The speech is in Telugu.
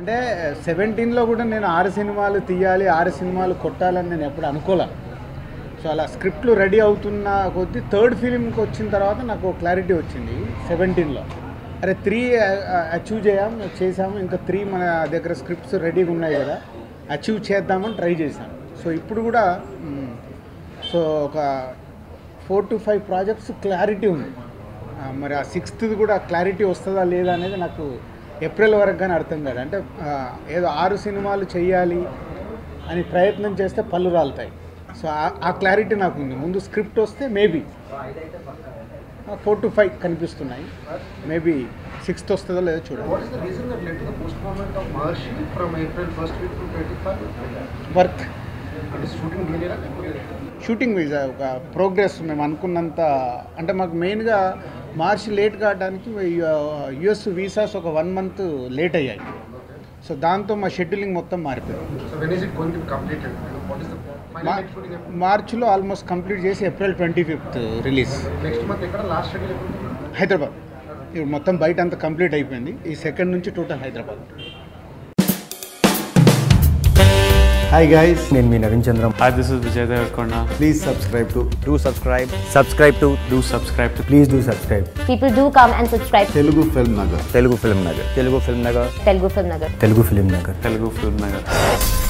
అంటే సెవెంటీన్లో కూడా నేను ఆరు సినిమాలు తీయాలి ఆరు సినిమాలు కొట్టాలని నేను ఎప్పుడు అనుకోలే సో అలా స్క్రిప్ట్లు రెడీ అవుతున్న కొద్దీ థర్డ్ ఫిలింకి వచ్చిన తర్వాత నాకు క్లారిటీ వచ్చింది సెవెంటీన్లో అరే త్రీ అచీవ్ చేయాం చేసాము ఇంకా త్రీ మన దగ్గర స్క్రిప్ట్స్ రెడీగా ఉన్నాయి కదా అచీవ్ చేద్దామని ట్రై చేశాను సో ఇప్పుడు కూడా మ్, సో ఒక four to five projects clarity ఉంది ఆ, మరి ఆ సిక్స్త్ కూడా క్లారిటీ వస్తుందా లేదా అనేది నాకు ఏప్రిల్ వరకు కానీ అర్థం కాదు అంటే ఆ, ఏదో ఆరు సినిమాలు చేయాలి అని ప్రయత్నం చేస్తే పళ్ళు రాలుతాయి సో ఆ- ఆ క్లారిటీ నాకు ఉంది ముందు స్క్రిప్ట్ వస్తే మేబీ ఫోర్ టు ఫైవ్ కనిపిస్తున్నాయి మేబీ సిక్స్త్ వస్తుందో లేదో చూడండి What is the reason that led to the postponement of Maharshi from April 1st week to 25? Work అంటే షూటింగ్ డిలే షూటింగ్ వీసా ఒక ప్రోగ్రెస్ మేము అనుకున్నంత అంటే మాకు మెయిన్గా మార్చి లేట్ కావడానికి యుఎస్ వీసాస్ ఒక వన్ మంత్ లేట్ అయ్యాయి సో దాంతో మా షెడ్యూలింగ్ మొత్తం మారిపోయింది so when is it going to completed what is the మా- ఫైనల్ షూటింగ్ మార్చిలో ఆల్మోస్ట్ కంప్లీట్ చేసి April twenty fifth release next month ఎక్కడ లాస్ట్ షెడ్యూల్ ఎప్పుడు హైదరాబాద్ ఇప్పుడు మొత్తం బయట అంతా కంప్లీట్ అయిపోయింది ఈ సెకండ్ నుంచి టోటల్ హైదరాబాద్ హాయ్ గైస్ నేను మీ Naveen Chandram Hi, this is Vijay Devarkonda. Please subscribe to do subscribe subscribe to Do subscribe to please do subscribe People do come and subscribe to Telugu film Nagar telugu film nagar telugu film nagar Telugu Film Nagar. Telugu film Nagar Telugu Film Nagar.